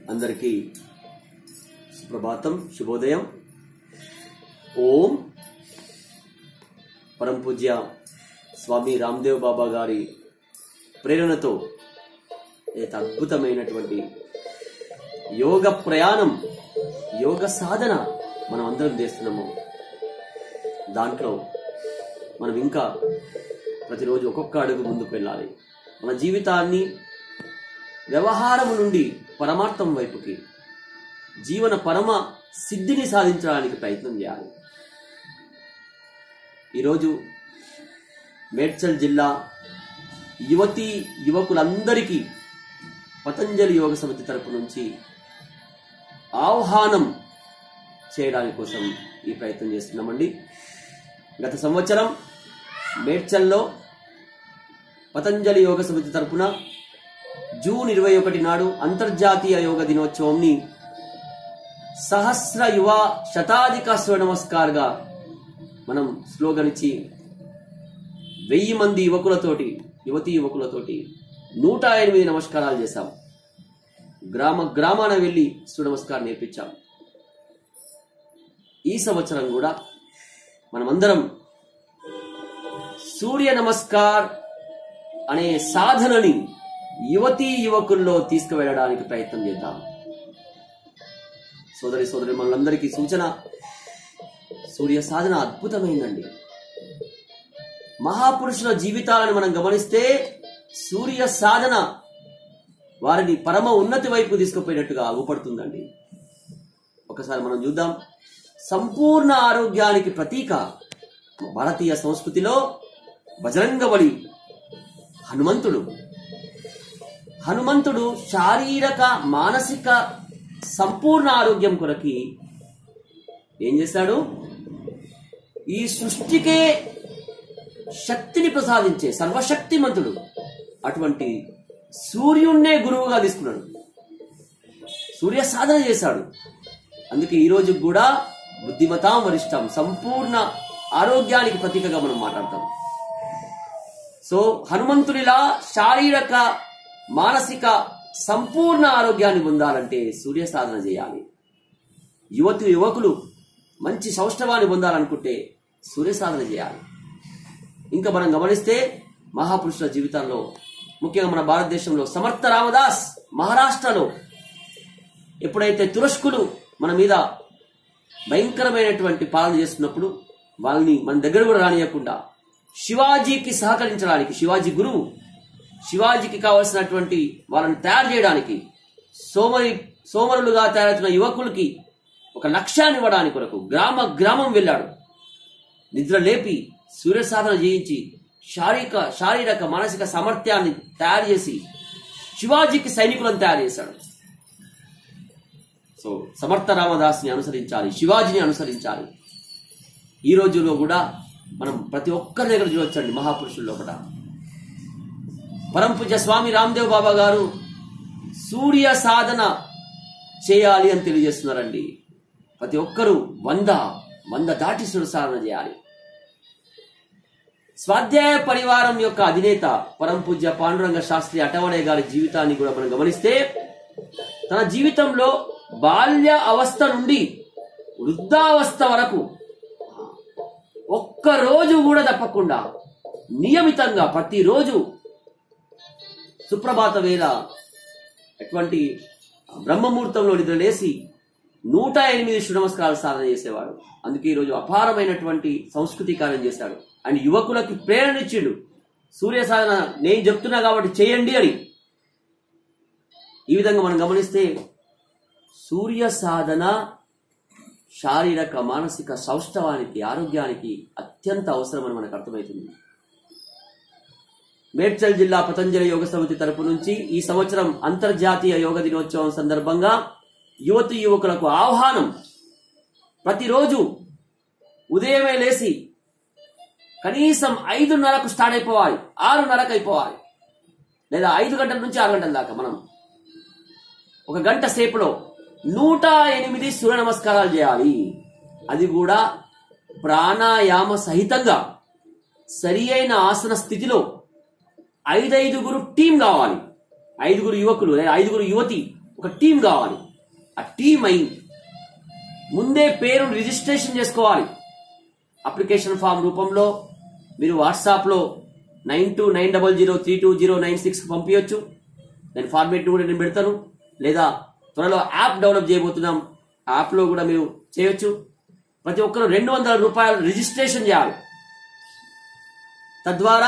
అందరికీ సుప్రభాతం శుభోదయం ఓం పరం పూజ్య స్వామి రామ్దేవ్ బాబా గారి ప్రేరణతో ఏత అద్భుతమైనటువంటి యోగ ప్రయాణం యోగ సాధన మనం అందరం చేస్తున్నాము దాంట్లో మనం ఇంకా ప్రతిరోజు ఒక్కొక్క అడుగు ముందుకు వెళ్ళాలి మన జీవితాన్ని వ్యవహారము నుండి పరమార్థం వైపుకి జీవన పరమ సిద్ధిని సాధించడానికి ప్రయత్నం చేయాలి ఈరోజు మేడ్చల్ జిల్లా యువతి యువకులందరికీ పతంజలి యోగ సమితి తరపు నుంచి ఆహ్వానం చేయడానికి కోసం ఈ ప్రయత్నం చేస్తున్నామండి గత సంవత్సరం మేడ్చల్లో పతంజలి యోగ సమితి తరపున జూన్ ఇరవై ఒకటి నాడు అంతర్జాతీయ యోగ దినోత్సవంని సహస్ర యువ శతాధిక స్వర నమస్కార్గా మనం స్లోగన్ ఇచ్చి వెయ్యి మంది యువకులతోటి యువతీ యువకులతోటి నూట ఎనిమిది నమస్కారాలు చేశాం గ్రామ గ్రామాన వెళ్ళి సూర్య నమస్కారం నేర్పించాం ఈ సంవత్సరం కూడా మనమందరం సూర్య నమస్కార్ అనే సాధనని యువతీ యువకుల్లో తీసుకువెళ్ళడానికి ప్రయత్నం చేద్దాం సోదరి సోదరి మనందరికీ సూచన సూర్య సాధన అద్భుతమైందండి మహాపురుషుల జీవితాలను మనం గమనిస్తే సూర్య సాధన వారిని పరమ ఉన్నతి వైపు తీసుకుపోయినట్టుగా అగుపడుతుందండి ఒకసారి మనం చూద్దాం సంపూర్ణ ఆరోగ్యానికి ప్రతీక భారతీయ సంస్కృతిలో బజరంగబలి హనుమంతుడు హనుమంతుడు శారీరక మానసిక సంపూర్ణ ఆరోగ్యం కొరకి ఏం చేశాడు ఈ సృష్టికే శక్తిని ప్రసాదించే సర్వశక్తిమంతుడు అటువంటి సూర్యుణ్ణే గురువుగా తీసుకున్నాడు సూర్య సాధన చేశాడు అందుకే ఈ రోజు కూడా బుద్ధిమతాం వరిష్టం సంపూర్ణ ఆరోగ్యానికి ప్రతీకగా మనం మాట్లాడతాం సో హనుమంతుడిలా శారీరక మానసిక సంపూర్ణ ఆరోగ్యాన్ని పొందాలంటే సూర్య సాధన చేయాలి యువతి యువకులు మంచి సౌష్ఠవాన్ని పొందాలనుకుంటే సూర్య సాధన చేయాలి ఇంకా మనం గమనిస్తే మహాపురుషుల జీవితాల్లో ముఖ్యంగా మన భారతదేశంలో సమర్థ రామదాస్ మహారాష్ట్రలో ఎప్పుడైతే తురష్కులు మన మీద భయంకరమైనటువంటి పాలన చేస్తున్నప్పుడు వాళ్ళని మన దగ్గర కూడా రానియకుండా శివాజీకి సహకరించడానికి శివాజీ గురువు శివాజీకి కావలసినటువంటి వాళ్ళని తయారు చేయడానికి సోమరి సోమరులుగా తయారవుతున్న యువకులకి ఒక లక్ష్యాన్ని ఇవ్వడానికి కొరకు గ్రామ గ్రామం వెళ్ళాడు నిద్ర లేపి సూర్య సాధన చేయించి శారీరక శారీరక మానసిక సామర్థ్యాన్ని తయారు చేసి శివాజీకి సైనికులను తయారు చేశాడు సో సమర్థ రామదాస్ని అనుసరించాలి శివాజీని అనుసరించాలి ఈ రోజుల్లో కూడా మనం ప్రతి ఒక్కరి దగ్గర చూడొచ్చండి మహాపురుషుల్లో కూడా పరంపూజ స్వామి రామ్దేవ్ బాబా గారు సూర్య సాధన చేయాలి అని తెలియజేస్తున్నారండి ప్రతి ఒక్కరూ వంద వంద దాటి సూర్య సాధన చేయాలి స్వాధ్యాయ పరివారం యొక్క అధినేత పరంపూజ్య పాండురంగ శాస్త్రి అటవడే గారి జీవితాన్ని కూడా మనం గమనిస్తే తన జీవితంలో బాల్య అవస్థ నుండి వృద్ధావస్థ వరకు ఒక్క రోజు కూడా తప్పకుండా నియమితంగా ప్రతిరోజు సుప్రభాత వేళ అటువంటి బ్రహ్మముహూర్తంలో నిద్ర లేసి నూట ఎనిమిది సూర్య నమస్కారాలు సాధన చేసేవాడు అందుకే ఈరోజు అపారమైనటువంటి సంస్కృతి కార్యం చేశాడు ఆయన యువకులకి ప్రేరణ ఇచ్చిండు సూర్య సాధన నేను చెప్తున్నా కాబట్టి చేయండి అని ఈ విధంగా మనం గమనిస్తే సూర్య సాధన శారీరక మానసిక సౌష్ఠవానికి ఆరోగ్యానికి అత్యంత అవసరమని మనకు అర్థమవుతుంది మేడ్చల్ జిల్లా పతంజలి యోగ సమితి తరపు నుంచి ఈ సంవత్సరం అంతర్జాతీయ యోగ దినోత్సవం సందర్భంగా యువతి యువకులకు ఆహ్వానం ప్రతిరోజు ఉదయమే లేచి కనీసం ఐదున్నరకు స్టార్ట్ అయిపోవాలి ఆరున్నరకు అయిపోవాలి లేదా ఐదు గంటల నుంచి ఆరు గంటల దాకా మనం ఒక గంట సేపులో నూట ఎనిమిది సూర్య నమస్కారాలు చేయాలి అది కూడా ప్రాణాయామ సహితంగా సరి అయిన ఆసన స్థితిలో ఐదైదుగురు టీం కావాలి ఐదుగురు యువకులు లేదా ఐదుగురు యువతి ఒక టీం కావాలి ఆ టీం అయి ముందే పేరు రిజిస్ట్రేషన్ చేసుకోవాలి అప్లికేషన్ ఫామ్ రూపంలో మీరు వాట్సాప్లో nine two nine double zero three two zero nine six పంపించవచ్చు దాని ఫార్మేట్ కూడా నేను పెడతాను లేదా త్వరలో యాప్ డెవలప్ చేయబోతున్నాం ఆ యాప్లో కూడా మీరు చేయొచ్చు ప్రతి ఒక్కరు రెండు వందల రూపాయలు రిజిస్ట్రేషన్ చేయాలి తద్వారా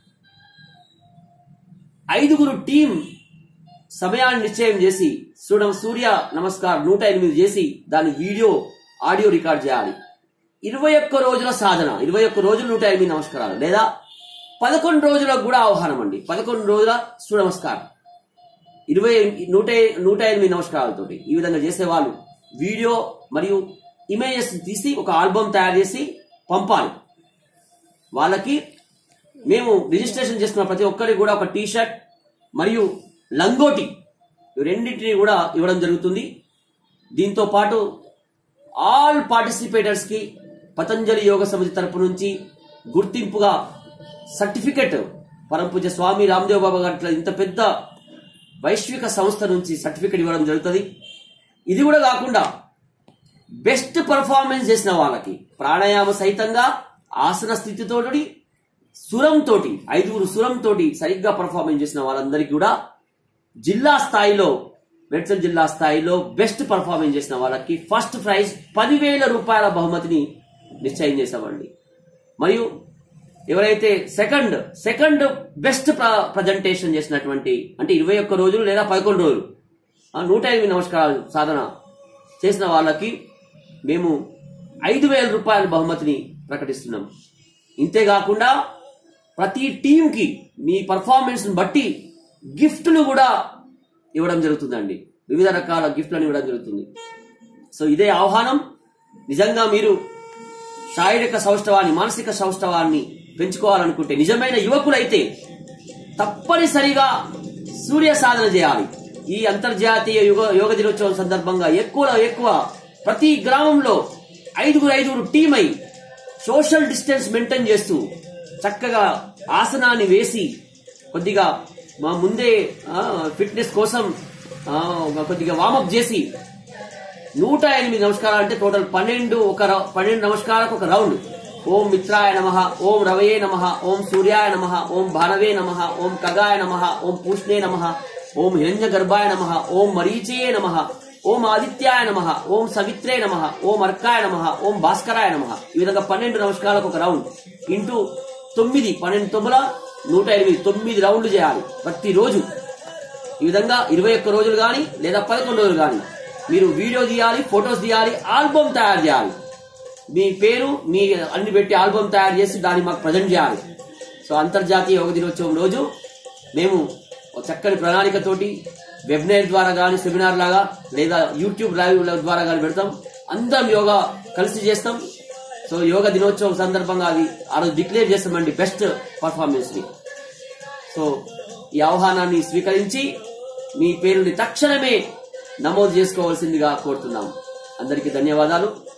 ఐదుగురు టీం సమయాన్ని నిశ్చయం చేసి చూడం సూర్య నమస్కార్ నూట ఎనిమిది చేసి దాని వీడియో ఆడియో రికార్డ్ చేయాలి ఇరవై ఒక్క రోజుల సాధన ఇరవై ఒక్క రోజులు నూట ఎనిమిది నమస్కారాలు లేదా పదకొండు రోజులకు కూడా ఆహ్వానం అండి పదకొండు రోజుల సూర్య నమస్కారం ఇరవై నూట నూట ఎనిమిది నమస్కారాలతోటి ఈ విధంగా చేసేవాళ్ళు వీడియో మరియు ఇమేజెస్ తీసి ఒక ఆల్బమ్ తయారు చేసి పంపాలి వాళ్ళకి మేము రిజిస్ట్రేషన్ చేసుకున్న ప్రతి ఒక్కరికి కూడా ఒక టీ షర్ట్ మరియు లంగోటి ఈ రెండింటిని కూడా ఇవ్వడం జరుగుతుంది దీంతో పాటు ఆల్ పార్టిసిపేటర్స్ కి పతంజలి యోగ సమితి తరపు నుంచి గుర్తింపుగా సర్టిఫికెట్ పరమపూజ స్వామి రామ్దేవ్ బాబా గారి ఇంత పెద్ద వైశ్విక సంస్థ నుంచి సర్టిఫికెట్ ఇవ్వడం జరుగుతుంది ఇది కూడా కాకుండా బెస్ట్ పర్ఫార్మెన్స్ చేసిన వాళ్ళకి ప్రాణాయామ సహితంగా ఆసన స్థితితోటి సురంతోటి ఐదుగురు సురంతోటి సరిగ్గా పర్ఫార్మెన్స్ చేసిన వాళ్ళందరికీ కూడా జిల్లా స్థాయిలో మేడ్చల్ జిల్లా స్థాయిలో బెస్ట్ పర్ఫార్మెన్స్ చేసిన వాళ్ళకి ఫస్ట్ ప్రైజ్ పదివేల రూపాయల బహుమతిని నిశ్చయం చేశామండి మరియు ఎవరైతే సెకండ్ సెకండ్ బెస్ట్ ప్రజెంటేషన్ చేసినటువంటి అంటే ఇరవై ఒక్క రోజులు లేదా పదకొండు రోజులు ఆ నూట ఎనిమిది నమస్కారాలు సాధన చేసిన వాళ్ళకి మేము ఐదు వేల రూపాయల బహుమతిని ప్రకటిస్తున్నాం ఇంతేకాకుండా ప్రతి టీంకి మీ పర్ఫార్మెన్స్ని బట్టి గిఫ్ట్లు కూడా ఇవ్వడం జరుగుతుందండి వివిధ రకాల గిఫ్ట్లను ఇవ్వడం జరుగుతుంది సో ఇదే ఆహ్వానం నిజంగా మీరు శారీరక సౌష్ఠవాన్ని మానసిక సౌష్ఠవాన్ని పెంచుకోవాలనుకుంటే నిజమైన యువకులైతే తప్పనిసరిగా సూర్య సాధన చేయాలి ఈ అంతర్జాతీయ యుగ యోగ దినోత్సవం సందర్భంగా ఎక్కువ ఎక్కువ ప్రతి గ్రామంలో ఐదుగురు ఐదుగురు టీం అయి సోషల్ డిస్టెన్స్ మెయింటైన్ చేస్తూ చక్కగా ఆసనాన్ని వేసి కొద్దిగా మా ముందే ఫిట్నెస్ కోసం ఆ, ఒక కొద్దిగా వామప్ చేసి నూట ఎనిమిది నమస్కారాలు అంటే టోటల్ పన్నెండు ఒక రౌ- పన్నెండు నమస్కారాలకు ఒక రౌండ్ ఓం మిత్రాయ నమ ఓం రవయే నమ ఓం సూర్యాయ నమ ఓం భానవే నమ ఓం ఖగాయ నమ ఓం పూష్ణే నమ ఓం హిరణ్య గర్భాయ నమ ఓం మరీచయే నమ ఓం ఆదిత్యాయ నమ ఓం సవిత్రే నమ ఓం అర్కాయ నమ ఓం భాస్కరాయ నమ ఈ విధంగా పన్నెండు నమస్కారాలకు ఒక రౌండ్ ఇంటూ తొమ్మిది పన్నెండు తొమ్మిల నూట ఎనిమిది తొమ్మిది రౌండ్లు చేయాలి ప్రతిరోజు ఈ విధంగా ఇరవై ఒక్క రోజులు కానీ లేదా పదకొండు రోజులు కానీ మీరు వీడియో తీయాలి ఫొటోస్ తీయాలి ఆల్బమ్ తయారు చేయాలి మీ పేరు మీ అన్ని పెట్టి ఆల్బమ్ తయారు చేసి దాన్ని మాకు ప్రజెంట్ చేయాలి సో అంతర్జాతీయ యోగ దినోత్సవం రోజు మేము ఒక చక్కని ప్రణాళికతోటి వెబినార్ ద్వారా కానీ సెమినార్ లాగా లేదా యూట్యూబ్ లైవ్ ద్వారా కానీ పెడతాం అందరం యోగా కలిసి చేస్తాం సో యోగ దినోత్సవం సందర్భంగా అది ఆ రోజు డిక్లేర్ చేస్తామండి బెస్ట్ పర్ఫార్మెన్స్ ని సో ఈ ఆహ్వానాన్ని స్వీకరించి మీ పేరుని తక్షణమే నమోదు చేసుకోవాల్సిందిగా కోరుతున్నాం అందరికీ ధన్యవాదాలు